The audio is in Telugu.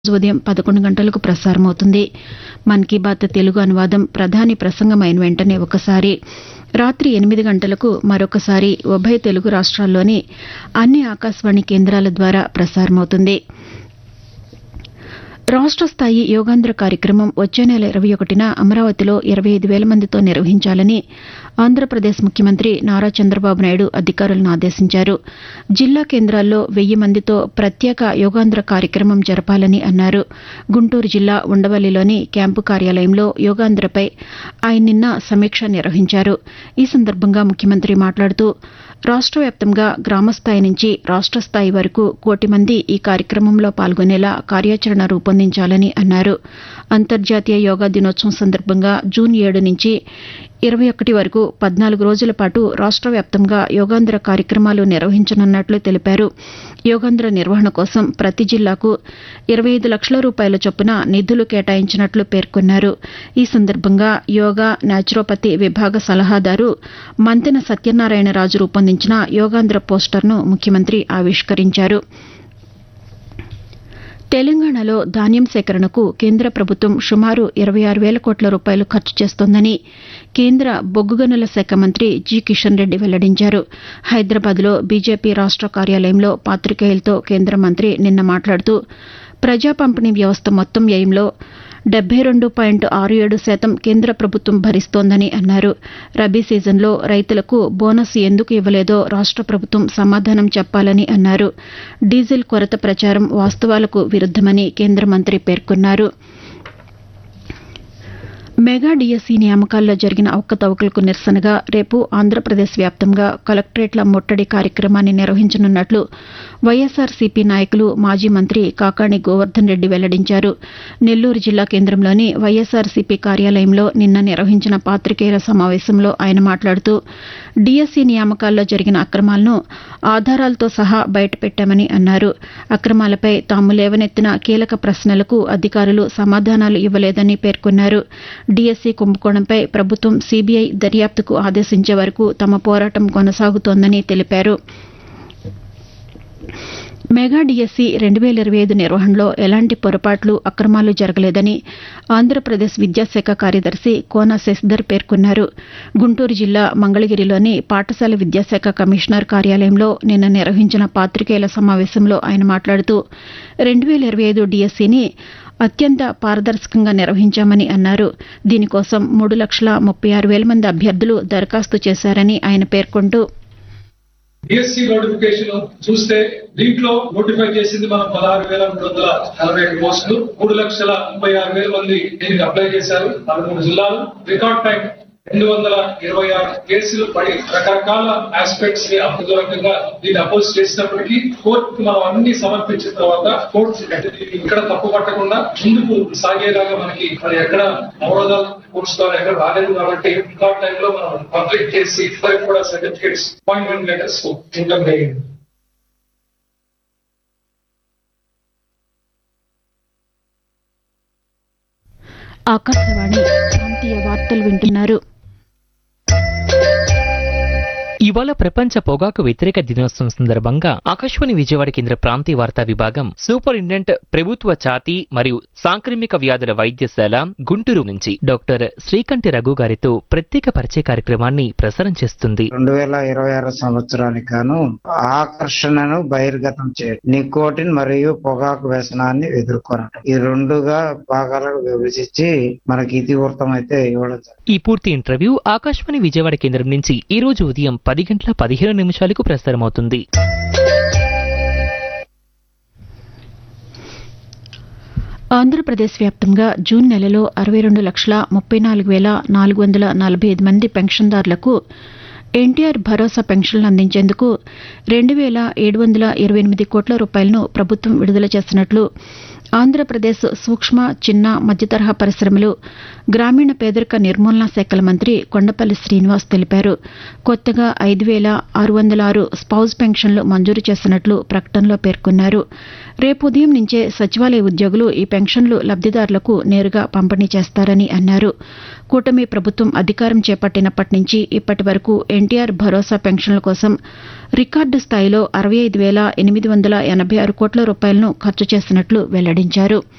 రోజు ఉదయం పదకొండు గంటలకు ప్రసారమవుతుంది మన్ కీ బాత్ తెలుగు అనువాదం ప్రధాని ప్రసంగం అయిన వెంటనే ఒకసారి రాత్రి ఎనిమిది గంటలకు మరొకసారి ఉభయ తెలుగు రాష్ట్రాల్లోని అన్ని ఆకాశవాణి కేంద్రాల ద్వారా ప్రసారమవుతుంది రాష్ట స్థాయి యోగాంధ్ర కార్యక్రమం వచ్చే నెల ఇరవై ఒకటిన అమరావతిలో ఇరవై ఐదు వేల మందితో నిర్వహించాలని ఆంధ్రప్రదేశ్ ముఖ్యమంత్రి నారా చంద్రబాబు నాయుడు అధికారులను ఆదేశించారు జిల్లా కేంద్రాల్లో వెయ్యి మందితో ప్రత్యేక యోగాంధ్ర కార్యక్రమం జరపాలని అన్నారు గుంటూరు జిల్లా ఉండవల్లిలోని క్యాంపు కార్యాలయంలో యోగాంధ్రపై ఆయన నిన్న సమీక్ష నిర్వహించారు ఈ సందర్భంగా ముఖ్యమంత్రి మాట్లాడుతూ రాష్ట వ్యాప్తంగా గ్రామస్థాయి నుంచి రాష్ట స్థాయి వరకు కోటి మంది ఈ కార్యక్రమంలో పాల్గొనేలా కార్యాచరణ రూపొందించాలని అన్నారు అంతర్జాతీయ యోగా దినోత్సవం సందర్భంగా జూన్ ఏడు నుంచి ఇరవై ఒకటి వరకు పద్నాలుగు రోజుల పాటు రాష్ట వ్యాప్తంగా యోగాంధ్ర కార్యక్రమాలు నిర్వహించనున్నట్లు తెలిపారు యోగాంధ్ర నిర్వహణ కోసం ప్రతి జిల్లాకు ఇరవై ఐదు లక్షల రూపాయల చొప్పున నిధులు కేటాయించినట్లు పేర్కొన్నారు ఈ సందర్భంగా యోగా న్యాచురోపతి విభాగ సలహాదారు మంతెన సత్యనారాయణరాజు రూపొందించిన యోగాంధ్ర పోస్టర్ను ముఖ్యమంత్రి ఆవిష్కరించారు తెలంగాణలో ధాన్యం సేకరణకు కేంద్ర ప్రభుత్వం సుమారు ఇరవై ఆరు వేల కోట్ల రూపాయలు ఖర్చు చేస్తోందని కేంద్ర బొగ్గు గనుల శాఖ మంత్రి జి కిషన్ రెడ్డి వెల్లడించారు హైదరాబాద్లో బీజేపీ రాష్ట కార్యాలయంలో పాతికేయులతో కేంద్ర మంత్రి నిన్న మాట్లాడుతూ ప్రజా పంపిణీ వ్యవస్థ మొత్తం వ్యయంలో డెబ్బై రెండు పాయింట్ ఆరు ఏడు శాతం కేంద్ర ప్రభుత్వం భరిస్తోందని అన్నారు రబీ సీజన్లో రైతులకు బోనస్ ఎందుకు ఇవ్వలేదో రాష్ట ప్రభుత్వం సమాధానం చెప్పాలని అన్నారు డీజిల్ కొరత ప్రచారం వాస్తవాలకు విరుద్దమని కేంద్ర మంత్రి పేర్కొన్నారు మెగా డీఎస్సీ నియామకాల్లో జరిగిన అవకతవకలకు నిరసనగా రేపు ఆంధ్రప్రదేశ్ వ్యాప్తంగా కలెక్టరేట్ల ముట్టడి కార్యక్రమాన్ని నిర్వహించనున్నట్లు వైఎస్సార్సీపీ నాయకులు మాజీ మంత్రి కాకాణి గోవర్ధన్ రెడ్డి వెల్లడించారు నెల్లూరు జిల్లా కేంద్రంలోని వైఎస్సార్సీపీ కార్యాలయంలో నిన్న నిర్వహించిన పాతికేయుల సమావేశంలో ఆయన మాట్లాడుతూ డీఎస్సీ నియామకాల్లో జరిగిన అక్రమాలను ఆధారాలతో సహా బయటపెట్టామని అన్నారు అక్రమాలపై తాము లేవనెత్తిన కీలక ప్రశ్నలకు అధికారులు సమాధానాలు ఇవ్వలేదని పేర్కొన్నారు డీఎస్సీ కుంభకోణంపై ప్రభుత్వం సీబీఐ దర్యాప్తుకు ఆదేశించే వరకు తమ పోరాటం కొనసాగుతోందని తెలిపారు మెగా డీఎస్సీ రెండు వేల ఇరవై ఐదు నిర్వహణలో ఎలాంటి పొరపాట్లు అక్రమాలు జరగలేదని ఆంధ్రప్రదేశ్ విద్యాశాఖ కార్యదర్శి కోన శశిధర్ పేర్కొన్నారు గుంటూరు జిల్లా మంగళగిరిలోని పాఠశాల విద్యాశాఖ కమిషనర్ కార్యాలయంలో నిన్న నిర్వహించిన పాతికేయుల సమావేశంలో ఆయన మాట్లాడుతూ రెండు వేల ఇరవై ఐదు డీఎస్సీని అత్యంత పారదర్శకంగా నిర్వహించామని అన్నారు దీనికోసం మూడు లక్షల ముప్పై ఆరు వేల మంది అభ్యర్థులు దరఖాస్తు చేశారని ఆయన పేర్కొంటూ డిఎస్సి నోటిఫికేషన్ చూస్తే దీంట్లో నోటిఫై చేసింది మనం పదహారు వేల మూడు వందల నలభై ఏడు పోస్టులు మూడు లక్షల ముప్పై ఆరు వేల మంది దీనికి అప్లై చేశారు పదమూడు జిల్లాలు రికార్డ్ టైం రెండు వందల ఇరవై ఆరు కేసులు పడి రకరకాల ఆస్పెక్ట్స్ ని అప్రదూరకంగా దీన్ని అపోజ్ చేసినప్పటికీ కోర్టుకు మనం అన్ని సమర్పించిన తర్వాత కోర్టు ఇక్కడ తప్పు పట్టకుండా ముందుకు సాగేలాగా మనకి మరి ఎక్కడ అవరోధాలు కోర్ట్స్ ద్వారా ఎక్కడ రాలేదు కాబట్టి రికార్డ్ టైంలో మనం కంప్లీట్ చేసి ఇద్దరికి కూడా సర్టిఫికేట్స్ అపాయింట్మెంట్ లెటర్స్ ఇవ్వడం జరిగింది ఆకాశవాణి ప్రాంతీయ వార్తలు వింటున్నారు ఇవాళ ప్రపంచ పొగాకు వ్యతిరేక దినోత్సవం సందర్భంగా ఆకాశవాణి విజయవాడ కేంద్ర ప్రాంతీయ వార్తా విభాగం సూపరింటెండెంట్ ప్రభుత్వ ఛాతీ మరియు సాంక్రమిక వ్యాధుల వైద్యశాల గుంటూరు నుంచి డాక్టర్ శ్రీకంఠి రఘు గారితో ప్రత్యేక పరిచయ కార్యక్రమాన్ని ప్రసారం చేస్తుంది రెండు వేల ఇరవై ఆరు సంవత్సరానికి గాను ఆకర్షణను బహిర్గతం చేయడం నికోటిన్ మరియు పొగాకు వ్యసనాన్ని ఎదుర్కొనడం ఈ రెండుగా భాగాలకు విభజించి మనకి ఇతివృత్తం అయితే ఇవ్వడం జరిగింది. ఈ పూర్తి ఇంటర్వ్యూ ఆకాశవాణి విజయవాడ కేంద్రం నుంచి ఈ రోజు ఉదయం పది గంటల పదిహేను నిమిషాలకు ప్రసారమవుతుంది ఆంధ్రప్రదేశ్ వ్యాప్తంగా జూన్ నెలలో అరవై రెండు లక్షల ముప్పై నాలుగు వేల నాలుగు వందల నలభై ఐదు మంది పెన్షన్దారులకు ఎన్టీఆర్ భరోసా పెన్షన్లు అందించేందుకు రెండు వేల ఏడు వందల ఇరవై ఎనిమిది కోట్ల రూపాయలను ప్రభుత్వం విడుదల చేస్తున్నట్లు ఆంధ్రప్రదేశ్ సూక్ష్మ చిన్న మధ్యతరహా పరిశ్రమలు గ్రామీణ పేదరిక నిర్మూలనా శాఖల మంత్రి కొండపల్లి శ్రీనివాస్ తెలిపారు కొత్తగా ఐదు వేల ఆరు వందల ఆరు స్పౌజ్ పెన్షన్లు మంజూరు చేస్తున్నట్లు ప్రకటనలో పేర్కొన్నారు రేపు ఉదయం నుంచే సచివాలయ ఉద్యోగులు ఈ పెన్షన్లు లబ్దిదారులకు నేరుగా పంపిణీ చేస్తారని అన్నారు కూటమి ప్రభుత్వం అధికారం చేపట్టినప్పటి నుంచి ఇప్పటి వరకు ఎన్టీఆర్ భరోసా పెన్షన్ల కోసం రికార్డు స్థాయిలో అరవై ఐదు వేల ఎనిమిది వందల ఎనభై ఆరు కోట్ల రూపాయలను ఖర్చు చేసినట్లు వెల్లడించారు